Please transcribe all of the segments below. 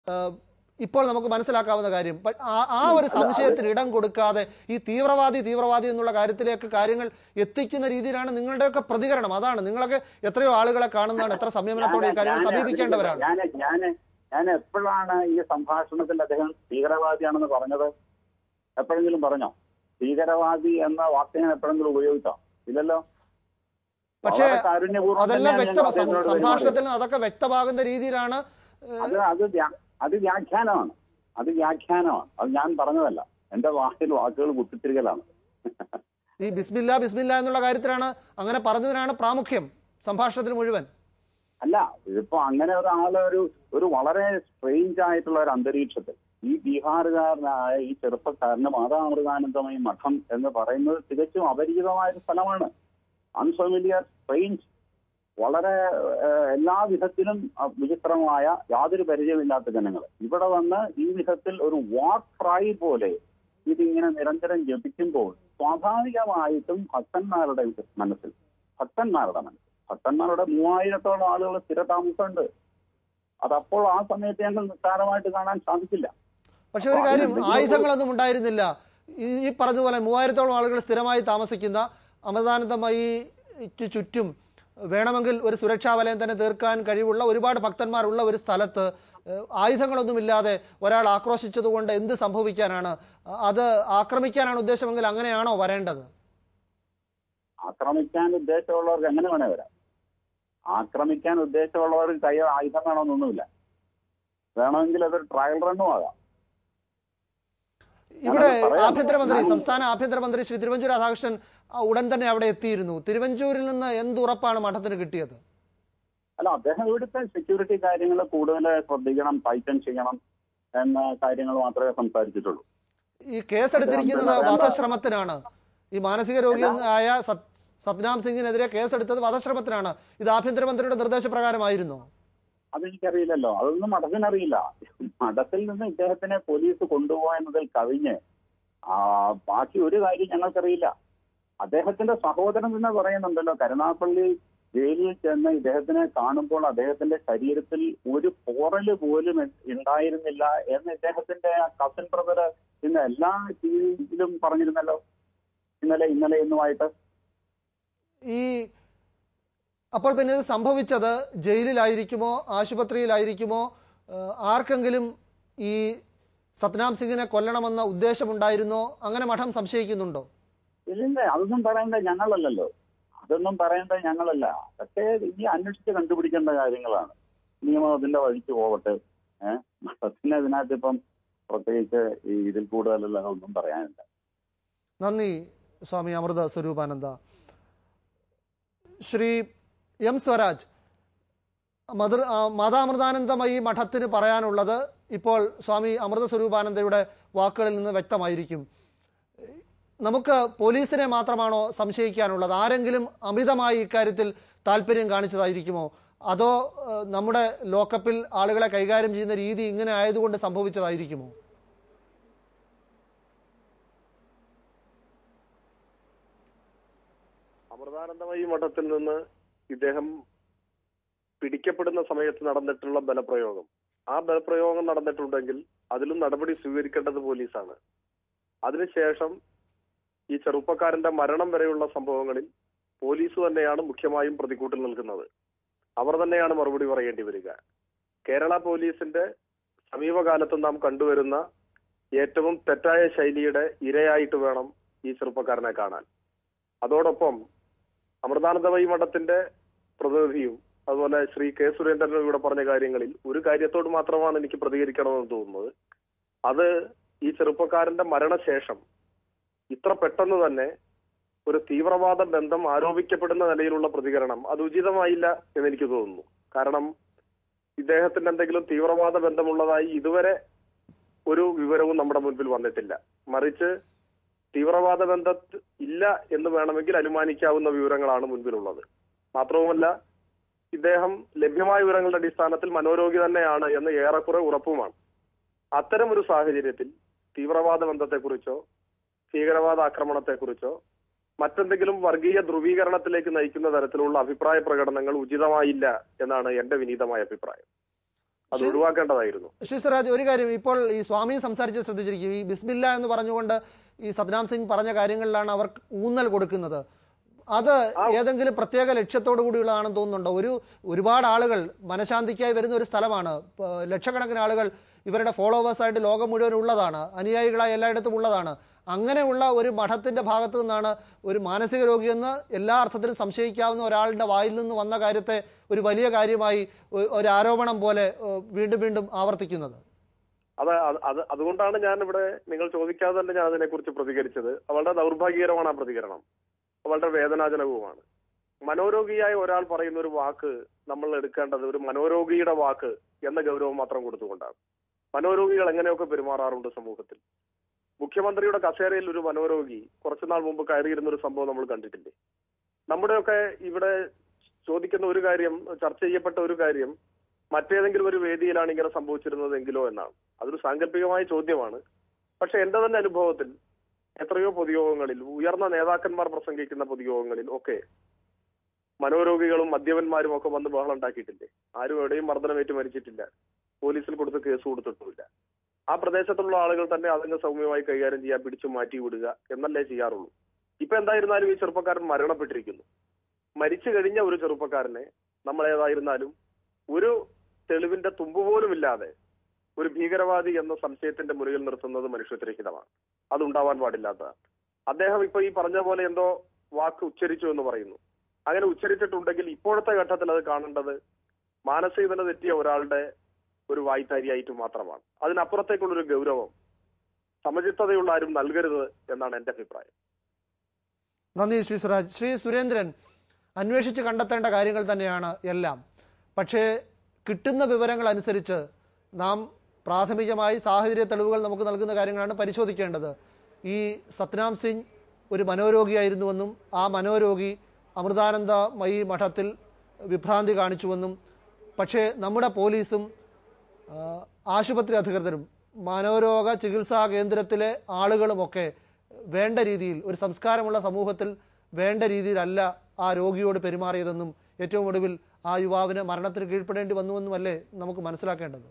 ഏഹ്, ഇപ്പോൾ നമുക്ക് മനസ്സിലാക്കാവുന്ന കാര്യം ബട്ട് ആ- ആ ഒരു സംശയത്തിന് ഇടം കൊടുക്കാതെ ഈ തീവ്രവാദി തീവ്രവാദി എന്നുള്ള കാര്യത്തിലേക്ക് കാര്യങ്ങൾ എത്തിക്കുന്ന രീതിയിലാണ് നിങ്ങളുടെയൊക്കെ പ്രതികരണം അതാണ് നിങ്ങളൊക്കെ എത്രയോ ആളുകളെ കാണുന്നതാണ് എത്ര സംയമനത്തോടെ ഈ കാര്യങ്ങൾ സമീപിക്കേണ്ടവരാണ് ഞാൻ ഞാൻ ഞാൻ എപ്പോഴാണ് ഈ സംഭാഷണത്തിൽ അദ്ദേഹം ഭീകരവാദിയാണെന്ന് പറഞ്ഞത് എപ്പോഴെങ്കിലും പറഞ്ഞോ ഭീകരവാദി എന്ന വാക്ക് ഞാൻ എപ്പോഴെങ്കിലും ഉപയോഗിച്ചോ ഇല്ലല്ലോ പക്ഷേ വളരെ കാരുണ്യപൂർവ്വം അതെല്ലാം തന്നെയാണ് വ്യക്തം ഞങ്ങൾ അദ്ദേഹത്തിനോട് സംഭാഷണത്തിൽ നിന്ന് അതൊക്കെ വ്യക്തമാകുന്ന രീതിയിലാണ് ഏഹ്, അത് അത് വ്യാ- അത് വ്യാഖ്യാനമാണ് അത് വ്യാഖ്യാനമാണ് അത് ഞാൻ പറഞ്ഞതല്ല എന്റെ വാക്കിൽ വാക്കുകൾ കുത്തിത്തിരികലാണ് ഈ ബിസ്മില്ല ബിസ്മില്ല എന്നുള്ള കാര്യത്തിലാണ് അങ്ങനെ പറഞ്ഞതിനാണ് പ്രാമുഖ്യം സംഭാഷണത്തിൽ മുഴുവൻ അല്ല ഇതിപ്പോ അങ്ങനെ ഒരാള് ഒരു ഒരു വളരെ സ്ട്രെയിഞ്ച് ആയിട്ടുള്ള ഒരു അന്തരീക്ഷത്തിൽ ഈ ബീഹാറുകാരനായ ഈ ചെറുപ്പക്കാരന് മാതാമൃതാനന്ദമയി മഠം എന്ന് പറയുന്നത് തികച്ചും അപരിചിതമായ ഒരു സ്ഥലമാണ് അൺഫെമിലിയർ സ്ട്രെയിഞ്ച് വളരെ ഏഹ്, എല്ലാ വിധത്തിലും അഹ്, വിചിത്രമായ യാതൊരു പരിചയമില്ലാത്ത ജനങ്ങൾ ഇവിടെ വന്ന് ഈ വിധത്തിൽ ഒരു വാർ ക്രൈ പോലെ ഇതിങ്ങനെ നിരന്തരം ജപിക്കുമ്പോൾ സ്വാഭാവികമായിട്ടും ഭക്തന്മാരുടെ മനസ്സിൽ ഭക്തന്മാരുടെ മനസ്സിൽ ഭക്തന്മാരുടെ മൂവായിരത്തോളം ആളുകൾ സ്ഥിരതാമസമുണ്ട് അതപ്പോൾ ആ സമയത്ത് ഞങ്ങൾ നിസ്സാരമായിട്ട് കാണാൻ സാധിക്കില്ല പക്ഷെ ഒരു അപ്പൊ കാര്യം അതിനെന്തെങ്കിലും ആയുധങ്ങളൊന്നും ഉണ്ടായിരുന്നില്ല ഈ ഈ പറഞ്ഞതുപോലെ മൂവായിരത്തോളം ആളുകൾ സ്ഥിരമായി താമസിക്കുന്ന അമൃതാനന്ദമയിക്ക് ചുറ്റും വേണമെങ്കിൽ ഒരു സുരക്ഷാ വലയം തന്നെ തീർക്കാൻ കഴിവുള്ള ഒരുപാട് ഭക്തന്മാരുള്ള ഒരു സ്ഥലത്ത് ഏഹ്, ആയുധങ്ങളൊന്നുമില്ലാതെ ഒരാൾ ആക്രോശിച്ചതുകൊണ്ട് എന്ത് സംഭവിക്കാനാണ് അത് ആക്രമിക്കാനാണ് ഉദ്ദേശമെങ്കിൽ അങ്ങനെയാണോ വരേണ്ടത് ആക്രമിക്കാൻ ഉദ്ദേശമുള്ളവർക്ക് എങ്ങനെ വേണേ വരാം ആക്രമിക്കാൻ ഉദ്ദേശമുള്ളവർക്ക് കൈ ആയുധം വേണമെന്നൊന്നുമില്ല വേണമെങ്കിൽ അതൊരു ട്രയൽ റണ്ണും ആകാം ഇവിടെ ഞാനത് പറയാം. ആഭ്യന്തരമന്ത്രി ഞാൻ- സംസ്ഥാന ആഭ്യന്തരമന്ത്രി ശ്രീ തിരുവഞ്ചൂർ രാധാകൃഷ്ണൻ ആ, ഉടൻ തന്നെ അവിടെ എത്തിയിരുന്നു തിരുവഞ്ചൂരിൽ നിന്ന് എന്ത് ഉറപ്പാണ് മഠത്തിന് കിട്ടിയത് അല്ല അദ്ദേഹം ഇവിടുത്തെ സെക്യൂരിറ്റി കാര്യങ്ങൾ കൂടുതൽ ശ്രദ്ധിക്കണം ടൈറ്റൻ ചെയ്യണം എന്ന കാര്യങ്ങൾ മാത്രമേ സംസാരിച്ചിട്ടുള്ളൂ ഈ കേസെടുത്തിരിക്കുന്നത് വധശ്രമത്തിനാണ് ഈ മാനസിക രോഗിയായ സത്- സത്നാം സിംഗിനെതിരെ കേസെടുത്തത് വധശ്രമത്തിനാണ് ഇത് ആഭ്യന്തരമന്ത്രിയുടെ നിർദ്ദേശപ്രകാരമായിരുന്നു അതെനിക്കറിയില്ലല്ലോ അതൊന്നും മഠത്തിനറിയില്ല മഠത്തിൽ നിന്ന് ഇദ്ദേഹത്തിനെ പോലീസ് കൊണ്ടുപോയെന്നതിൽ കവിഞ്ഞ് ആ, ബാക്കി ഒരു കാര്യം ഞങ്ങൾക്കറിയില്ല അദ്ദേഹത്തിന്റെ സഹോദരൻ തന്നെ പറയുന്നുണ്ടല്ലോ കരുണാപ്പള്ളി ജയിലിൽ ചെന്ന് ഇദ്ദേഹത്തിനെ കാണുമ്പോൾ അദ്ദേഹത്തിന്റെ ശരീരത്തിൽ ഒരു പോറല് പോലും ഉണ്ടായിരുന്നില്ല എന്ന് ഇദ്ദേഹത്തിന്റെ കസിൻ ബ്രദർ ഇന്ന് എല്ലാ ടിവിയിലും പറഞ്ഞിരുന്നല്ലോ ഇന്നലെ ഇന്നലെ ഇന്നുമായിട്ട് ഈ അപ്പോൾ പിന്നെ ഇത് സംഭവിച്ചത് ജയിലിലായിരിക്കുമോ ആശുപത്രിയിലായിരിക്കുമോ ഏഹ്, ആർക്കെങ്കിലും ഈ സത്നാം സിംഗിനെ കൊല്ലണമെന്ന ഉദ്ദേശമുണ്ടായിരുന്നോ അങ്ങനെ മഠം സംശയിക്കുന്നുണ്ടോ ഇല്ലില്ല അതൊന്നും പറയേണ്ടത് ഞങ്ങളല്ലല്ലോ അതൊന്നും പറയേണ്ടത് ഞങ്ങളല്ല അതൊക്കെ ഇനി അന്വേഷിച്ച് കണ്ടുപിടിക്കേണ്ട കാര്യങ്ങളാണ് നിയമം അതിന്റെ വഴിക്ക് പോവട്ടെ ഏഹ് മഠത്തിന് ഇതിനകത്ത് ഇപ്പം പ്രത്യേകിച്ച് ഈ ഇതിൽ കൂടുതലല്ല ഒന്നും പറയാനില്ല നന്ദി സ്വാമി അമൃത സ്വരൂപാനന്ദ ശ്രീ എം സ്വരാജ് മതൃ ആ, മാതാമൃതാനന്ദമയി മഠത്തിന് പറയാനുള്ളത് ഇപ്പോൾ സ്വാമി അമൃത സ്വരൂപാനന്ദയുടെ വാക്കുകളിൽ നിന്ന് വ്യക്തമായിരിക്കും നമുക്ക് പോലീസിനെ മാത്രമാണോ സംശയിക്കാനുള്ളത് ആരെങ്കിലും അമിതമായി ഇക്കാര്യത്തിൽ താല്പര്യം കാണിച്ചതായിരിക്കുമോ അതോ ഏഹ്, നമ്മുടെ ലോക്കപ്പിൽ ആളുകളെ കൈകാര്യം ചെയ്യുന്ന രീതി ഇങ്ങനെ ആയതുകൊണ്ട് സംഭവിച്ചതായിരിക്കുമോ അമൃതാനന്ദമയി മഠത്തിൽ നിന്ന് ഇദ്ദേഹം പിടിക്കപ്പെടുന്ന സമയത്ത് നടന്നിട്ടുള്ള ബലപ്രയോഗം ആ ബലപ്രയോഗം നടന്നിട്ടുണ്ടെങ്കിൽ അതിലും നടപടി സ്വീകരിക്കേണ്ടത് പോലീസാണ് അതിനുശേഷം ഈ ചെറുപ്പക്കാരന്റെ മരണം വരെയുള്ള സംഭവങ്ങളിൽ പോലീസ് തന്നെയാണ് മുഖ്യമായും പ്രതിക്കൂട്ടിൽ നിൽക്കുന്നത് അവർ തന്നെയാണ് മറുപടി പറയേണ്ടി വരിക കേരള പോലീസിന്റെ സമീപകാലത്ത് നാം കണ്ടുവരുന്ന ഏറ്റവും തെറ്റായ ശൈലിയുടെ ഇരയായിട്ട് വേണം ഈ ചെറുപ്പക്കാരനെ കാണാൻ അതോടൊപ്പം അമൃതാനന്ദമയി മഠത്തിന്റെ പ്രതിനിധിയും അതുപോലെ ശ്രീ കെ സുരേന്ദ്രനും ഇവിടെ പറഞ്ഞ കാര്യങ്ങളിൽ ഒരു കാര്യത്തോട് മാത്രമാണ് എനിക്ക് പ്രതികരിക്കണമെന്ന് തോന്നുന്നത് അത് ഈ ചെറുപ്പക്കാരന്റെ മരണശേഷം ഇത്ര പെട്ടെന്ന് തന്നെ ഒരു തീവ്രവാദ ബന്ധം ആരോപിക്കപ്പെടുന്ന നിലയിലുള്ള പ്രതികരണം അത് ഉചിതമായില്ല എന്ന് എനിക്ക് തോന്നുന്നു കാരണം ഇദ്ദേഹത്തിന് എന്തെങ്കിലും തീവ്രവാദ ബന്ധമുള്ളതായി ഇതുവരെ ഒരു വിവരവും നമ്മുടെ മുൻപിൽ വന്നിട്ടില്ല മറിച്ച് തീവ്രവാദ ബന്ധ ഇല്ല എന്ന് വേണമെങ്കിൽ അനുമാനിക്കാവുന്ന വിവരങ്ങളാണ് മുൻപിലുള്ളത് മാത്രവുമല്ല ഇദ്ദേഹം ലഭ്യമായ വിവരങ്ങളുടെ അടിസ്ഥാനത്തിൽ മനോരോഗി തന്നെയാണ് എന്ന് ഏറെക്കുറെ ഉറപ്പുമാണ് അത്തരം ഒരു സാഹചര്യത്തിൽ തീവ്രവാദ ബന്ധത്തെക്കുറിച്ചോ ഭീകരവാദ ആക്രമണത്തെക്കുറിച്ചോ മറ്റെന്തെങ്കിലും വർഗീയ ധ്രുവീകരണത്തിലേക്ക് നയിക്കുന്ന തരത്തിലുള്ള അഭിപ്രായ പ്രകടനങ്ങൾ ഉചിതമായില്ല എന്നാണ് എന്റെ വിനീതമായ അഭിപ്രായം അത് ശരി. ഒഴിവാക്കേണ്ടതായിരുന്നു ശ്രീ സ്വരാജ് ഒരു കാര്യം ഇപ്പോൾ ഈ സ്വാമി സംസാരിച്ച് ശ്രദ്ധിച്ചിരിക്കും ഈ ബിസ്മില്ല എന്ന് പറഞ്ഞുകൊണ്ട് ഈ സത്നാം സിംഗ് പറഞ്ഞ കാര്യങ്ങളിലാണ് അവർ ഊന്നൽ കൊടുക്കുന്നത് അത് ഏതെങ്കിലും പ്രത്യേക ലക്ഷ്യത്തോടു കൂടിയുള്ളതാണെന്ന് തോന്നുന്നുണ്ടോ ഒരു ഒരുപാട് ആളുകൾ മനഃശാന്തിക്കായി വരുന്ന ഒരു സ്ഥലമാണ് പ- ലക്ഷക്കണക്കിന് ആളുകൾ ഇവരുടെ ഫോളോവേഴ്സായിട്ട് ലോകം മുഴുവൻ ഉള്ളതാണ് അനുയായികളായി എല്ലായിടത്തും ഉള്ളതാണ് അങ്ങനെയുള്ള ഒരു മഠത്തിന്റെ ഭാഗത്തു നിന്നാണ് ഒരു മാനസിക രോഗിയെന്ന് എല്ലാ അർത്ഥത്തിലും സംശയിക്കാവുന്ന ഒരാളുടെ വായിൽ നിന്ന് വന്ന കാര്യത്തെ ഒരു വലിയ കാര്യമായി ഒ- ഒരു ആരോപണം പോലെ ഏഹ്, വീണ്ടും വീണ്ടും ആവർത്തിക്കുന്നത് അത് അത് അത് അതുകൊണ്ടാണ് ഞാൻ ഇവിടെ നിങ്ങൾ ചോദിക്കാതെ തന്നെ ഞാൻ അതിനെക്കുറിച്ച് പ്രതികരിച്ചത് വളരെ ദൗർഭാഗ്യകരമാണ് ആ പ്രതികരണം വളരെ വേദനാജനകവുമാണ് മനോരോഗിയായ ഒരാൾ പറയുന്ന ഒരു വാക്ക് നമ്മൾ എടുക്കേണ്ടത് ഒരു മനോരോഗിയുടെ വാക്ക് എന്ന ഗൗരവം മാത്രം കൊടുത്തുകൊണ്ടാണ് മനോരോഗികൾ എങ്ങനെയൊക്കെ പെരുമാറാറുണ്ട് സമൂഹത്തിൽ മുഖ്യമന്ത്രിയുടെ കസേരയിൽ ഒരു മനോരോഗി കുറച്ചുനാൾ മുമ്പ് കയറിയിരുന്ന ഒരു സംഭവം നമ്മൾ കണ്ടിട്ടില്ലേ നമ്മുടെയൊക്കെ ഇവിടെ ചോദിക്കുന്ന ഒരു കാര്യം ചർച്ച ചെയ്യപ്പെട്ട ഒരു കാര്യം മറ്റേതെങ്കിലും ഒരു വേദിയിലാണ് ഇങ്ങനെ സംഭവിച്ചിരുന്നതെങ്കിലോ എന്നാണ് അതൊരു സാങ്കല്പികമായ ചോദ്യമാണ് പക്ഷെ എന്റെ തന്നെ അനുഭവത്തിൽ എത്രയോ പൊതുയോഗങ്ങളിൽ ഉയർന്ന നേതാക്കന്മാർ പ്രസംഗിക്കുന്ന പൊതുയോഗങ്ങളിൽ ഒക്കെ മനോരോഗികളും മദ്യപന്മാരും ഒക്കെ വന്ന് ബഹളം ഉണ്ടാക്കിയിട്ടില്ലേ ആരും എവിടെയും മർദ്ദനമേറ്റ് മരിച്ചിട്ടില്ല പോലീസിൽ കൊടുത്ത് കേസ് കൊടുത്തിട്ടുമില്ല ആ പ്രദേശത്തുള്ള ആളുകൾ തന്നെ അതങ്ങ് സൗമ്യമായി കൈകാര്യം ചെയ്യാൻ പിടിച്ചു മാറ്റി വിടുക എന്നല്ലേ ചെയ്യാറുള്ളൂ ഇപ്പൊ എന്തായിരുന്നാലും ഈ ചെറുപ്പക്കാരൻ മരണപ്പെട്ടിരിക്കുന്നു മരിച്ചു കഴിഞ്ഞ ഒരു ചെറുപ്പക്കാരനെ നമ്മൾ ഏതായിരുന്നാലും ഒരു തെളിവിന്റെ തുമ്പ് പോലും ഇല്ലാതെ ഒരു ഭീകരവാദി എന്ന സംശയത്തിന്റെ മുറിയിൽ നിർത്തുന്നത് മനുഷ്യത്വരഹിതമാണ് അതുണ്ടാവാൻ പാടില്ലാത്തതാണ് അദ്ദേഹം ഇപ്പൊ ഈ പറഞ്ഞ പോലെ എന്തോ വാക്ക് ഉച്ചരിച്ചു എന്ന് പറയുന്നു അങ്ങനെ ഉച്ചരിച്ചിട്ടുണ്ടെങ്കിൽ ഇപ്പോഴത്തെ ഘട്ടത്തിൽ അത് കാണേണ്ടത് മാനസികത തെറ്റിയ ഒരാളുടെ ഒരു വായ്ത്താരിയായിട്ട് മാത്രമാണ് അതിനപ്പുറത്തേക്കുള്ളൊരു ഗൗരവം സമചിത്തതയുള്ള ആരും നൽകരുത് എന്നാണ് എന്റെ അഭിപ്രായം നന്ദി ശ്രീ സുരാജ് ശ്രീ സുരേന്ദ്രൻ അന്വേഷിച്ച് കണ്ടെത്തേണ്ട കാര്യങ്ങൾ തന്നെയാണ് എല്ലാം പക്ഷേ കിട്ടുന്ന വിവരങ്ങൾ അനുസരിച്ച് നാം പ്രാഥമികമായി സാഹചര്യ തെളിവുകൾ നമുക്ക് നൽകുന്ന കാര്യങ്ങളാണ് പരിശോധിക്കേണ്ടത് ഈ സത്നാം സിംഗ് ഒരു മനോരോഗിയായിരുന്നുവെന്നും ആ മനോരോഗി അമൃതാനന്ദമയി മഠത്തിൽ വിഭ്രാന്തി കാണിച്ചുവെന്നും പക്ഷേ നമ്മുടെ പോലീസും ആ, ആശുപത്രി അധികൃതരും മനോരോഗ ചികിത്സാ കേന്ദ്രത്തിലെ ആളുകളുമൊക്കെ വേണ്ട രീതിയിൽ ഒരു സംസ്കാരമുള്ള സമൂഹത്തിൽ വേണ്ട രീതിയിലല്ല ആ രോഗിയോട് പെരുമാറിയതെന്നും ഏറ്റവും ഒടുവിൽ ആ യുവാവിന് മരണത്തിന് കീഴ്പ്പെടേണ്ടി വന്നുവെന്നുമല്ലേ നമുക്ക് മനസ്സിലാക്കേണ്ടത്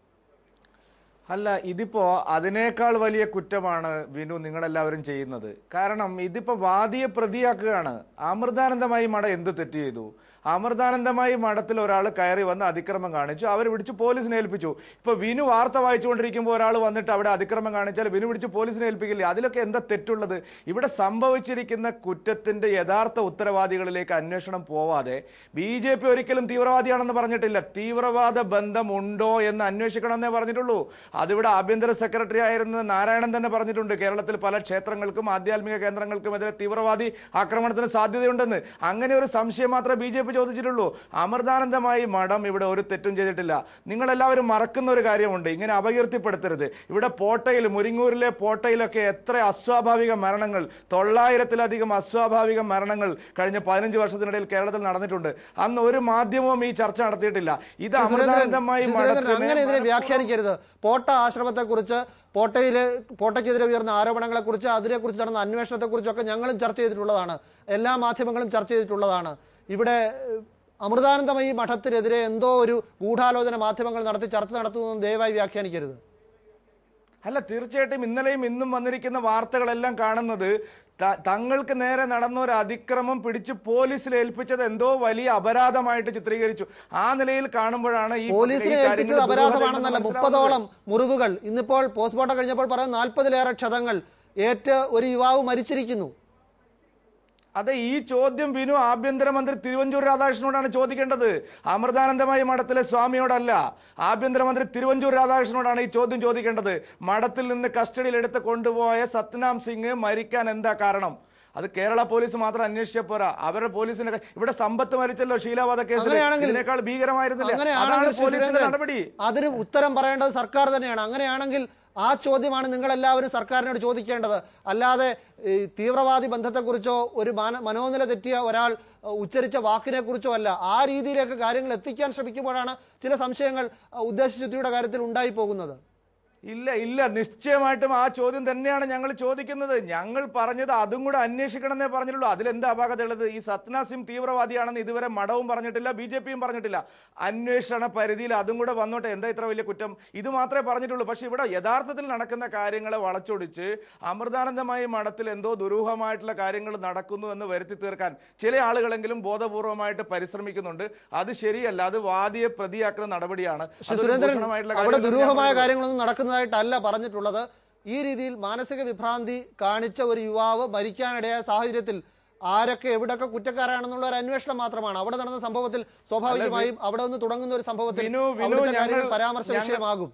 അല്ല ഇതിപ്പോ അതിനേക്കാൾ വലിയ കുറ്റമാണ് വിനു നിങ്ങളെല്ലാവരും ചെയ്യുന്നത് കാരണം ഇതിപ്പോ വാദിയെ പ്രതിയാക്കുകയാണ് അമൃതാനന്ദമായി മഠ എന്ത് തെറ്റ് ചെയ്തു അമൃതാനന്ദമായി മഠത്തിൽ ഒരാൾ കയറി വന്ന് അതിക്രമം കാണിച്ചു അവർ പിടിച്ച് പോലീസിനെ ഏൽപ്പിച്ചു ഇപ്പൊ വിനു വാർത്ത വായിച്ചുകൊണ്ടിരിക്കുമ്പോൾ ഒരാൾ വന്നിട്ട് അവിടെ അതിക്രമം കാണിച്ചാൽ വിനു പിടിച്ച് പോലീസിനെ ഏൽപ്പിക്കില്ലേ അതിലൊക്കെ എന്താ തെറ്റുള്ളത് ഇവിടെ സംഭവിച്ചിരിക്കുന്ന കുറ്റത്തിന്റെ യഥാർത്ഥ ഉത്തരവാദികളിലേക്ക് അന്വേഷണം പോവാതെ ബി ജെ പി ഒരിക്കലും തീവ്രവാദിയാണെന്ന് പറഞ്ഞിട്ടില്ല തീവ്രവാദ ബന്ധമുണ്ടോ എന്ന് അന്വേഷിക്കണമെന്നേ പറഞ്ഞിട്ടുള്ളൂ അതിവിടെ ആഭ്യന്തര സെക്രട്ടറി ആയിരുന്ന നാരായണൻ തന്നെ പറഞ്ഞിട്ടുണ്ട് കേരളത്തിൽ പല ക്ഷേത്രങ്ങൾക്കും ആധ്യാത്മിക കേന്ദ്രങ്ങൾക്കുമെതിരെ തീവ്രവാദി ആക്രമണത്തിന് സാധ്യതയുണ്ടെന്ന് അങ്ങനെ ഒരു സംശയം മാത്രമേ ബി ജെ പി ചോദിച്ചിട്ടുള്ളൂ അമൃതാനന്ദമായി മഠം ഇവിടെ ഒരു തെറ്റും ചെയ്തിട്ടില്ല നിങ്ങൾ എല്ലാവരും മറക്കുന്ന ഒരു കാര്യമുണ്ട് ഇങ്ങനെ അപകീർത്തിപ്പെടുത്തരുത് ഇവിടെ പോട്ടയിൽ മുരിങ്ങൂരിലെ പോട്ടയിലൊക്കെ എത്ര അസ്വാഭാവിക മരണങ്ങൾ തൊള്ളായിരത്തിലധികം അസ്വാഭാവിക മരണങ്ങൾ കഴിഞ്ഞ പതിനഞ്ച് വർഷത്തിനിടയിൽ കേരളത്തിൽ നടന്നിട്ടുണ്ട് അന്ന് ഒരു മാധ്യമവും ഈ ചർച്ച നടത്തിയിട്ടില്ല ഇത് ശ്രീ സുരേന്ദ്രൻ, അമൃതാനന്ദമായി ശ്രീ സുരേന്ദ്രൻ, മഠത്തിനെ അങ്ങനെ ഇതിനെ വ്യാഖ്യാനിക്കരുത് പോട്ട ആശ്രമത്തെക്കുറിച്ച് പോട്ടയിലെ പോട്ടയ്ക്കെതിരെ ഉയർന്ന ആരോപണങ്ങളെക്കുറിച്ച് അതിനെക്കുറിച്ച് നടന്ന അന്വേഷണത്തെക്കുറിച്ചൊക്കെ ഞങ്ങളും ചർച്ച ചെയ്തിട്ടുള്ളതാണ് എല്ലാ മാധ്യമങ്ങളും ചർച്ച ചെയ്തിട്ടുള്ളതാണ് ഇവിടെ ഏഹ്, അമൃതാനന്ദമയി മഠത്തിനെതിരെ എന്തോ ഒരു ഗൂഢാലോചന മാധ്യമങ്ങൾ നടത്തി ചർച്ച നടത്തുന്നതെന്ന് ദയവായി വ്യാഖ്യാനിക്കരുത് അല്ല തീർച്ചയായിട്ടും ഇന്നലെയും ഇന്നും വന്നിരിക്കുന്ന വാർത്തകളെല്ലാം കാണുന്നത് ത- തങ്ങൾക്ക് നേരെ നടന്ന ഒരു അതിക്രമം പിടിച്ച് പോലീസിൽ ഏൽപ്പിച്ചത് എന്തോ വലിയ അപരാധമായിട്ട് ചിത്രീകരിച്ചു ആ നിലയിൽ കാണുമ്പോഴാണ് ഈ പോലീസിനെ ഈ കാര്യങ്ങൾ ഏൽപ്പിച്ചത് അപരാധമാണെന്നല്ല ദുരൂഹതയുണ്ടെന്ന് മുപ്പതോളം മുറിവുകൾ ഇന്നിപ്പോൾ പോസ്റ്റ്മോർട്ടം കഴിഞ്ഞപ്പോൾ പറയുന്നത് നാൽപ്പതിലേറെ ക്ഷതങ്ങൾ ഏറ്റ് ഒരു യുവാവ് മരിച്ചിരിക്കുന്നു അതെ ഈ ചോദ്യം വിനു ആഭ്യന്തരമന്ത്രി തിരുവഞ്ചൂർ രാധാകൃഷ്ണനോടാണ് ചോദിക്കേണ്ടത് അമൃതാനന്ദമായി മഠത്തിലെ സ്വാമിയോടല്ല ആഭ്യന്തരമന്ത്രി തിരുവഞ്ചൂർ രാധാകൃഷ്ണനോടാണ് ഈ ചോദ്യം ചോദിക്കേണ്ടത് മഠത്തിൽ നിന്ന് കസ്റ്റഡിയിൽ എടുത്ത് കൊണ്ടുപോയ സത്നാം സിംഗ് മരിക്കാൻ എന്താ കാരണം അത് കേരള പോലീസ് മാത്രം അന്വേഷിച്ച പോരാ അവരുടെ പോലീസിനെ ഇവിടെ സമ്പത്ത് മരിച്ചല്ലോ ശീലാവധ കേസിൽ അങ്ങനെയാണെങ്കിൽ- ഇതിനേക്കാൾ ഭീകരമായിരുന്നില്ല അങ്ങനെയാണെങ്കിൽ അതാണ് ശ്രീ പോലീസിന്റെ സുരേന്ദ്രൻ, നടപടി അതിന് ഉത്തരം പറയേണ്ടത് സർക്കാർ തന്നെയാണ് അങ്ങനെയാണെങ്കിൽ ആ ചോദ്യമാണ് നിങ്ങൾ എല്ലാവരും സർക്കാരിനോട് ചോദിക്കേണ്ടത് അല്ലാതെ ഈ തീവ്രവാദി ബന്ധത്തെക്കുറിച്ചോ ഒരു മാന മനോനില തെറ്റിയ ഒരാൾ അഹ്, ഉച്ചരിച്ച വാക്കിനെ കുറിച്ചോ അല്ല ആ രീതിയിലേക്ക് കാര്യങ്ങൾ എത്തിക്കാൻ ശ്രമിക്കുമ്പോഴാണ് ചില സംശയങ്ങൾ അഹ്, ഉദ്ദേശശുദ്ധിയുടെ കാര്യത്തിൽ ഉണ്ടായി പോകുന്നത് ഇല്ല ഇല്ല നിശ്ചയമായിട്ടും ആ ചോദ്യം തന്നെയാണ് ഞങ്ങൾ ചോദിക്കുന്നത് ഞങ്ങൾ പറഞ്ഞത് അതും കൂടെ അന്വേഷിക്കണം എന്നേ പറഞ്ഞിട്ടുള്ളൂ അതിലെന്താ അപാകതയുള്ളത് ഈ സത്നാ സിംഗ് തീവ്രവാദിയാണെന്ന് ഇതുവരെ മടവും പറഞ്ഞിട്ടില്ല ബി ജെ പിയും പറഞ്ഞിട്ടില്ല അന്വേഷണ പരിധിയിൽ അതും കൂടെ വന്നോട്ടെ എന്താ ഇത്ര വലിയ കുറ്റം ഇത് മാത്രമേ പറഞ്ഞിട്ടുള്ളൂ പക്ഷെ ഇവിടെ യഥാർത്ഥത്തിൽ നടക്കുന്ന കാര്യങ്ങളെ വളച്ചൊടിച്ച് അമൃതാനന്ദമായി മഠത്തിൽ എന്തോ ദുരൂഹമായിട്ടുള്ള കാര്യങ്ങൾ നടക്കുന്നു എന്ന് വരുത്തി തീർക്കാൻ ചില ആളുകളെങ്കിലും ബോധപൂർവമായിട്ട് പരിശ്രമിക്കുന്നുണ്ട് അത് ശരിയല്ല അത് വാദിയെ പ്രതിയാക്കുന്ന നടപടിയാണ് ശ്രീ അതൊരു സുരേന്ദ്രൻ ഭൂഷണമായിട്ടുള്ള അവിടെ കാര്യമല്ലെന്ന് ഞാൻ ദുരൂഹമായ പറഞ്ഞത്. കാര്യങ്ങളൊന്നും നടക്കുന്നതായിട്ടല്ല പറഞ്ഞിട്ടുള്ളത് ഈ രീതിയിൽ മാനസിക വിഭ്രാന്തി കാണിച്ച ഒരു യുവാവ് മരിക്കാനിടയായ സാഹചര്യത്തിൽ ആരൊക്കെ എവിടൊക്കെ കുറ്റക്കാരാണെന്നുള്ള ഒരു അന്വേഷണം മാത്രമാണ് അവിടെ നടന്ന സംഭവത്തിൽ സ്വാഭാവികമായും അവിടെ നിന്ന് തുടങ്ങുന്ന ഒരു സംഭവത്തിൽ വിനു, വിനു, അവിടുത്തെ കാര്യങ്ങൾ ഞങ്ങൾ- പരാമർശ ഞങ്ങൾ- വിഷയമാകും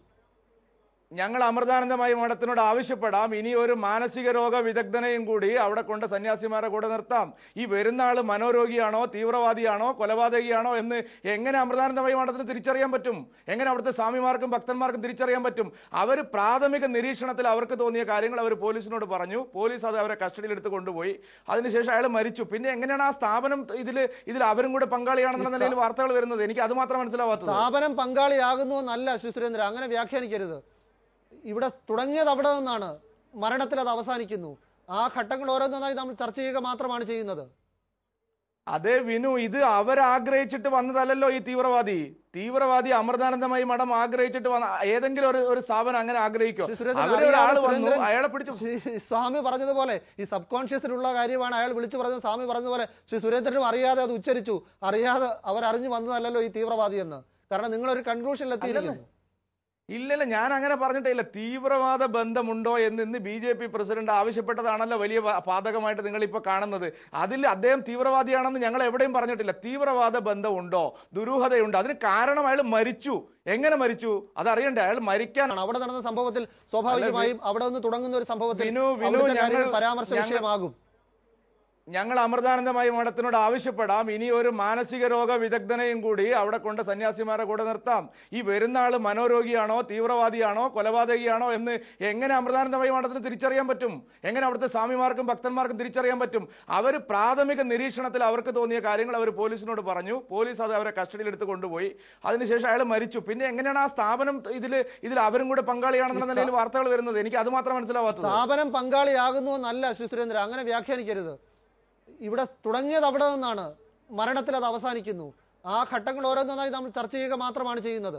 ഞങ്ങൾ അമൃതാനന്ദമായി മഠത്തിനോട് ആവശ്യപ്പെടാം ഇനി ഒരു മാനസിക രോഗ വിദഗ്ധനെയും കൂടി അവിടെ കൊണ്ട് സന്യാസിമാരെ കൂടെ നിർത്താം ഈ വരുന്ന ആള് മനോരോഗിയാണോ തീവ്രവാദിയാണോ കൊലപാതകിയാണോ എന്ന് എങ്ങനെ അമൃതാനന്ദമായി മഠത്തിന് തിരിച്ചറിയാൻ പറ്റും എങ്ങനെ അവിടുത്തെ സ്വാമിമാർക്കും ഭക്തന്മാർക്കും തിരിച്ചറിയാൻ പറ്റും അവർ പ്രാഥമിക നിരീക്ഷണത്തിൽ അവർക്ക് തോന്നിയ കാര്യങ്ങൾ അവർ പോലീസിനോട് പറഞ്ഞു പോലീസ് അത് അവരെ കസ്റ്റഡിയിൽ എടുത്ത് കൊണ്ടുപോയി അതിനുശേഷം അയാൾ മരിച്ചു പിന്നെ എങ്ങനെയാണ് ആ സ്ഥാപനം ഇതിൽ ഇതിൽ അവരും കൂടെ പങ്കാളിയാണെന്നുള്ള നിലയിൽ വാർത്തകൾ വരുന്നത് എനിക്ക് അത് മാത്രം മനസ്സിലാവാത്തത് സ്ഥാപനം പങ്കാളിയാകുന്നു എന്നല്ല ശ്രീ സുരേന്ദ്രൻ അങ്ങനെ വ്യാഖ്യാനിക്കരുത് ഇവിടെ തുടങ്ങിയത് അവിടെ നിന്നാണ് മരണത്തിൽ അത് അവസാനിക്കുന്നു ആ ഘട്ടങ്ങൾ ഓരോന്നായി നമ്മൾ ചർച്ച ചെയ്യുക മാത്രമാണ് ചെയ്യുന്നത് അതെ വിനു ഇത് അവരാഗ്രഹിച്ചിട്ട് വന്നതല്ലല്ലോ ഈ തീവ്രവാദി തീവ്രവാദി അമൃതാനന്ദമായി മഠം ആഗ്രഹിച്ചിട്ട് വന്ന ഏതെങ്കിലും ഒരു ഒരു സ്ഥാപനം അങ്ങനെ ആഗ്രഹിക്കോ ശ്രീ സുരേന്ദ്രൻ അവര് ഒരാൾ അറിയാതെ വന്നു സുരേന്ദ്രൻ അയാളെ പിടിച്ചു ശ്രീ സ്വാമി പറഞ്ഞതുപോലെ ഈ സബ് കോൺഷ്യസിലുള്ള കാര്യമാണ് അയാൾ വിളിച്ചു പറഞ്ഞത് സ്വാമി പറഞ്ഞതുപോലെ ശ്രീ സുരേന്ദ്രനും അറിയാതെ അത് ഉച്ചരിച്ചു അറിയാതെ അവരറിഞ്ഞു വന്നതല്ലല്ലോ ഈ തീവ്രവാദി എന്ന് കാരണം നിങ്ങളൊരു കൺക്ലൂഷനിൽ എത്തിയിരിക്കുന്നു ഇല്ലല്ല ഞാൻ അങ്ങനെ പറഞ്ഞിട്ടില്ല തീവ്രവാദ ബന്ധമുണ്ടോ എന്ന് ഇന്ന് ബി ജെ പി പ്രസിഡന്റ് ആവശ്യപ്പെട്ടതാണല്ലോ വലിയ പ- പാതകമായിട്ട് നിങ്ങൾ ഇപ്പൊ കാണുന്നത് അതിൽ അദ്ദേഹം തീവ്രവാദിയാണെന്ന് ഞങ്ങൾ എവിടെയും പറഞ്ഞിട്ടില്ല തീവ്രവാദ ബന്ധമുണ്ടോ ദുരൂഹതയുണ്ടോ അതിന് കാരണം അയാൾ മരിച്ചു എങ്ങനെ മരിച്ചു അതറിയണ്ടേ അയാൾ മരിക്കാൻ ആണ് അവിടെ നടന്ന സംഭവത്തിൽ സ്വാഭാവികമായും അവിടെ നിന്ന് തുടങ്ങുന്ന ഒരു സംഭവത്തിൽ വിനു, വിനു, അവിടുത്തെ കാര്യങ്ങൾ ഞങ്ങൾ- പരാമർശ ഞങ്ങൾ- വിഷയമാകും ഞങ്ങൾ അമൃതാനന്ദമായി മഠത്തിനോട് ആവശ്യപ്പെടാം ഇനി ഒരു മാനസിക രോഗ വിദഗ്ധനെയും കൂടി അവിടെ കൊണ്ട് സന്യാസിമാരെ കൂടെ നിർത്താം ഈ വരുന്ന ആള് മനോരോഗിയാണോ തീവ്രവാദിയാണോ കൊലപാതകിയാണോ എന്ന് എങ്ങനെ അമൃതാനന്ദമായി മഠത്തിന് തിരിച്ചറിയാൻ പറ്റും എങ്ങനെ അവിടുത്തെ സ്വാമിമാർക്കും ഭക്തന്മാർക്കും തിരിച്ചറിയാൻ പറ്റും അവർ പ്രാഥമിക നിരീക്ഷണത്തിൽ അവർക്ക് തോന്നിയ കാര്യങ്ങൾ അവർ പോലീസിനോട് പറഞ്ഞു പോലീസ് അത് അവരെ കസ്റ്റഡിയിൽ എടുത്ത് കൊണ്ടുപോയി അതിനുശേഷം അയാൾ മരിച്ചു പിന്നെ എങ്ങനെയാണ് ആ സ്ഥാപനം ഇതിൽ ഇതിൽ അവരും കൂടെ പങ്കാളിയാണെന്നുള്ള നിലയിൽ വാർത്തകൾ വരുന്നത് എനിക്ക് അത് മാത്രം മനസ്സിലാവാത്തത് സ്ഥാപനം പങ്കാളിയാകുന്നു എന്നല്ല ശ്രീ സുരേന്ദ്രൻ അങ്ങനെ വ്യാഖ്യാനിക്കരുത് ഇവിടെ തുടങ്ങിയത് അവിടെ നിന്നാണ് മരണത്തിൽ അത് അവസാനിക്കുന്നു ആ ഘട്ടങ്ങൾ ഓരോന്നായി നമ്മൾ ചർച്ച ചെയ്യുക മാത്രമാണ് ചെയ്യുന്നത്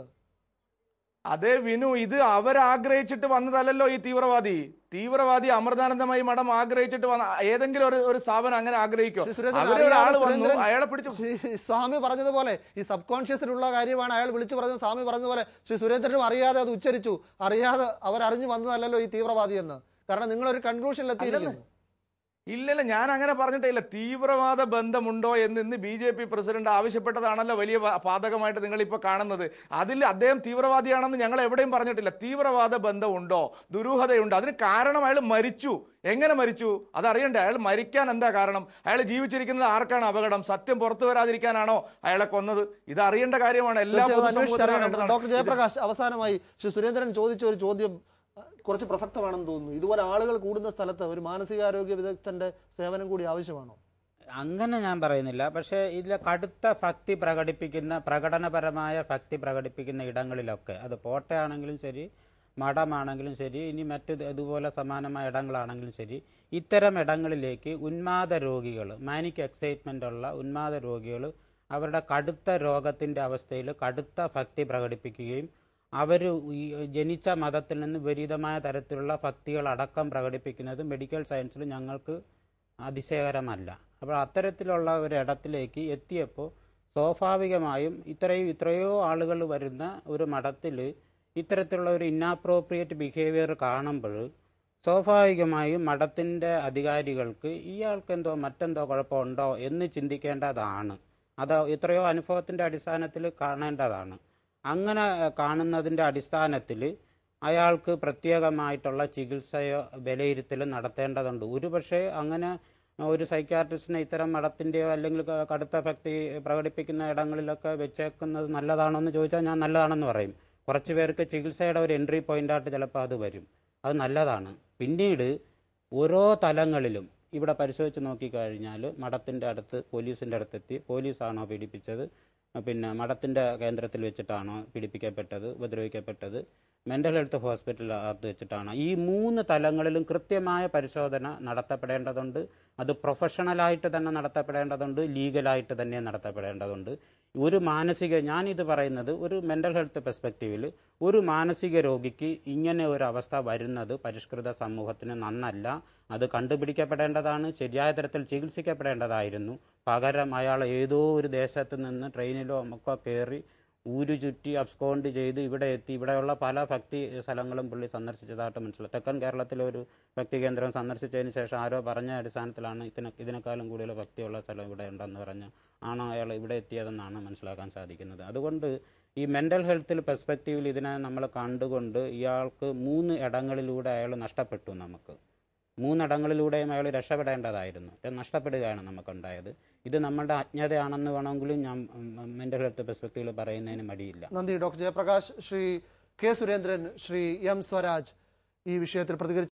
അതെ വിനു ഇത് അവരാഗ്രഹിച്ചിട്ട് വന്നതല്ലല്ലോ ഈ തീവ്രവാദി തീവ്രവാദി അമൃതാനന്ദമായി മഠം ആഗ്രഹിച്ചിട്ട് വന്ന ഏതെങ്കിലും ഒരു ഒരു സ്ഥാപനം അങ്ങനെ ആഗ്രഹിക്കോ ശ്രീ സുരേന്ദ്രൻ അവര് ഒരാൾ അറിയാതെ വന്നു സുരേന്ദ്രൻ അയാളെ പിടിച്ചു ശ്രീ സ്വാമി പറഞ്ഞതുപോലെ ഈ സബ് കോൺഷ്യസിലുള്ള കാര്യമാണ് അയാൾ വിളിച്ചു പറഞ്ഞത് സ്വാമി പറഞ്ഞതുപോലെ ശ്രീ സുരേന്ദ്രനും അറിയാതെ അത് ഉച്ചരിച്ചു അറിയാതെ അവരറിഞ്ഞു വന്നതല്ലല്ലോ ഈ തീവ്രവാദി എന്ന് കാരണം നിങ്ങളൊരു കൺക്ലൂഷനിൽ എത്തിയിരിക്കുന്നു ഇല്ലല്ല ഞാൻ അങ്ങനെ പറഞ്ഞിട്ടില്ല തീവ്രവാദ ബന്ധമുണ്ടോ എന്ന് ഇന്ന് ബി ജെ പി പ്രസിഡന്റ് ആവശ്യപ്പെട്ടതാണല്ലോ വലിയ പ- പാതകമായിട്ട് നിങ്ങൾ ഇപ്പൊ കാണുന്നത് അതിൽ അദ്ദേഹം തീവ്രവാദിയാണെന്ന് ഞങ്ങൾ എവിടെയും പറഞ്ഞിട്ടില്ല തീവ്രവാദ ബന്ധമുണ്ടോ ദുരൂഹതയുണ്ടോ അതിന് കാരണം അയാൾ മരിച്ചു എങ്ങനെ മരിച്ചു അതറിയണ്ടേ അയാൾ മരിക്കാൻ എന്താ കാരണം അയാൾ ജീവിച്ചിരിക്കുന്നത് ആർക്കാണ് അപകടം സത്യം പുറത്തു വരാതിരിക്കാനാണോ അയാളെ കൊന്നത് ഇത് അറിയേണ്ട കാര്യമാണ് എല്ലാ തീർച്ചയായും അത് പൊതുസമൂഹത്തിനും അന്വേഷിച്ചറിയണം അറിയേണ്ടതാണ്. ഡോക്ടർ ജയപ്രകാശ് അവസാനമായി ശ്രീ സുരേന്ദ്രൻ ചോദിച്ച ഒരു ചോദ്യം അഹ്, കുറച്ച് പ്രസക്തമാണെന്ന് തോന്നുന്നു ഇതുപോലെ ആളുകൾ കൂടുന്ന സ്ഥലത്ത് ഒരു മാനസികാരോഗ്യ വിദഗ്ധന്റെ സേവനം കൂടി ആവശ്യമാണോ അങ്ങനെ ഞാൻ പറയുന്നില്ല പക്ഷേ ഇതിൽ കടുത്ത ഭക്തി പ്രകടിപ്പിക്കുന്ന പ്രകടനപരമായ ഭക്തി പ്രകടിപ്പിക്കുന്ന ഇടങ്ങളിലൊക്കെ അത് പോട്ടയാണെങ്കിലും ശരി മഠമാണെങ്കിലും ശരി ഇനി മറ്റ് ഇത് ഇതുപോലെ സമാനമായ ഇടങ്ങളാണെങ്കിലും ശരി ഇത്തരം ഇടങ്ങളിലേക്ക് ഉന്മാദ രോഗികൾ മാനിക് എക്സൈറ്റ്മെൻ്റ് ഉള്ള ഉന്മാദ രോഗികൾ അവരുടെ കടുത്ത രോഗത്തിൻ്റെ അവസ്ഥയിൽ കടുത്ത ഭക്തി പ്രകടിപ്പിക്കുകയും അവർ ജനിച്ച മതത്തിൽ നിന്ന് വിപരീതമായ തരത്തിലുള്ള ഭക്തികൾ അടക്കം പ്രകടിപ്പിക്കുന്നത് മെഡിക്കൽ സയൻസിൽ ഞങ്ങൾക്ക് അതിശയകരമല്ല അപ്പോൾ അത്തരത്തിലുള്ള ഒരു ഇടത്തിലേക്ക് എത്തിയപ്പോൾ സ്വാഭാവികമായും ഇത്രയും ഇത്രയോ ആളുകൾ വരുന്ന ഒരു മഠത്തിൽ ഇത്തരത്തിലുള്ള ഒരു ഇന്നാപ്രോപ്രിയേറ്റ് ബിഹേവിയർ കാണുമ്പോൾ സ്വാഭാവികമായും മഠത്തിൻ്റെ അധികാരികൾക്ക് ഇയാൾക്ക് എന്തോ മറ്റെന്തോ കുഴപ്പമുണ്ടോ എന്ന് ചിന്തിക്കേണ്ടതാണ് അത് എത്രയോ അനുഭവത്തിൻ്റെ അടിസ്ഥാനത്തിൽ കാണേണ്ടതാണ് അങ്ങനെ കാണുന്നതിൻ്റെ അടിസ്ഥാനത്തിൽ അയാൾക്ക് പ്രത്യേകമായിട്ടുള്ള ചികിത്സയോ വിലയിരുത്തലും നടത്തേണ്ടതുണ്ട് ഒരുപക്ഷെ അങ്ങനെ ഒരു സൈക്യാട്രിസ്റ്റിനെ ഇത്തരം മഠത്തിൻ്റെയോ അല്ലെങ്കിൽ ക- കടുത്ത ഭക്തി പ്രകടിപ്പിക്കുന്ന ഇടങ്ങളിലൊക്കെ വെച്ചേക്കുന്നത് നല്ലതാണോ എന്ന് ചോദിച്ചാൽ ഞാൻ നല്ലതാണെന്ന് പറയും കുറച്ച് പേർക്ക് ചികിത്സയുടെ ഒരു എൻട്രി പോയിന്റായിട്ട് ചിലപ്പോൾ അത് വരും അത് നല്ലതാണ് പിന്നീട് ഓരോ തലങ്ങളിലും ഇവിടെ പരിശോധിച്ച് നോക്കിക്കഴിഞ്ഞാൽ മഠത്തിൻ്റെ അടുത്ത് പോലീസിൻ്റെ അടുത്തെത്തി പോലീസാണോ പീഡിപ്പിച്ചത് പിന്നെ മഠത്തിൻ്റെ കേന്ദ്രത്തിൽ വെച്ചിട്ടാണോ പീഡിപ്പിക്കപ്പെട്ടത് ഉപദ്രവിക്കപ്പെട്ടത് മെൻ്റൽ ഹെൽത്ത് ഹോസ്പിറ്റലിനകത്ത് വെച്ചിട്ടാണ് ഈ മൂന്ന് തലങ്ങളിലും കൃത്യമായ പരിശോധന നടത്തപ്പെടേണ്ടതുണ്ട് അത് പ്രൊഫഷണലായിട്ട് തന്നെ നടത്തപ്പെടേണ്ടതുണ്ട് ലീഗലായിട്ട് തന്നെ നടത്തപ്പെടേണ്ടതുണ്ട് ഒരു മാനസിക ഞാനിത് പറയുന്നത് ഒരു മെൻ്റൽ ഹെൽത്ത് പെർസ്പെക്റ്റീവിൽ ഒരു മാനസിക രോഗിക്ക് ഇങ്ങനെ ഒരു അവസ്ഥ വരുന്നത് പരിഷ്കൃത സമൂഹത്തിന് നന്നല്ല അത് കണ്ടുപിടിക്കപ്പെടേണ്ടതാണ് ശരിയായ തരത്തിൽ ചികിത്സിക്കപ്പെടേണ്ടതായിരുന്നു പകരം അയാൾ ഏതോ ഒരു ദേശത്ത് നിന്ന് ട്രെയിനിലോ ഒക്കെ കയറി ഊരു ചുറ്റി അബ്സ്കോണ്ട് ചെയ്ത് ഇവിടെ എത്തി ഇവിടെയുള്ള പല ഭക്തി സ്ഥലങ്ങളും പുള്ളി സന്ദർശിച്ചതായിട്ട് മനസ്സിലായി തെക്കൻ കേരളത്തിലെ ഒരു ഭക്തി കേന്ദ്രം സന്ദർശിച്ചതിന് ശേഷം ആരോ പറഞ്ഞ അടിസ്ഥാനത്തിലാണ് ഇതിനെ ഇതിനേക്കാളും കൂടുതൽ ഭക്തിയുള്ള സ്ഥലം ഇവിടെ ഉണ്ടെന്ന് പറഞ്ഞ് ആണോ അയാൾ ഇവിടെ എത്തിയതെന്നാണ് മനസ്സിലാക്കാൻ സാധിക്കുന്നത് അതുകൊണ്ട് ഈ മെൻ്റൽ ഹെൽത്തിൽ പെർസ്പെക്റ്റീവിൽ ഇതിനെ നമ്മൾ കണ്ടുകൊണ്ട് ഇയാൾക്ക് മൂന്ന് ഇടങ്ങളിലൂടെ അയാൾ നഷ്ടപ്പെട്ടു നമുക്ക് മൂന്നിടങ്ങളിലൂടെയും അയാൾ രക്ഷപ്പെടേണ്ടതായിരുന്നു ഇത് നഷ്ടപ്പെടുകയാണ് നമുക്കുണ്ടായത് ഇത് നമ്മുടെ അജ്ഞതയാണെന്ന് വേണമെങ്കിലും ഞാൻ മെൻ്റൽ ഹെൽത്ത് പെർസ്പെക്റ്റീവിൽ പറയുന്നതിന് മടിയില്ല നന്ദി doctor Jayaprakash Shri K Surendran Shri M Swaraj ഈ വിഷയത്തിൽ പ്രതികരിച്ചു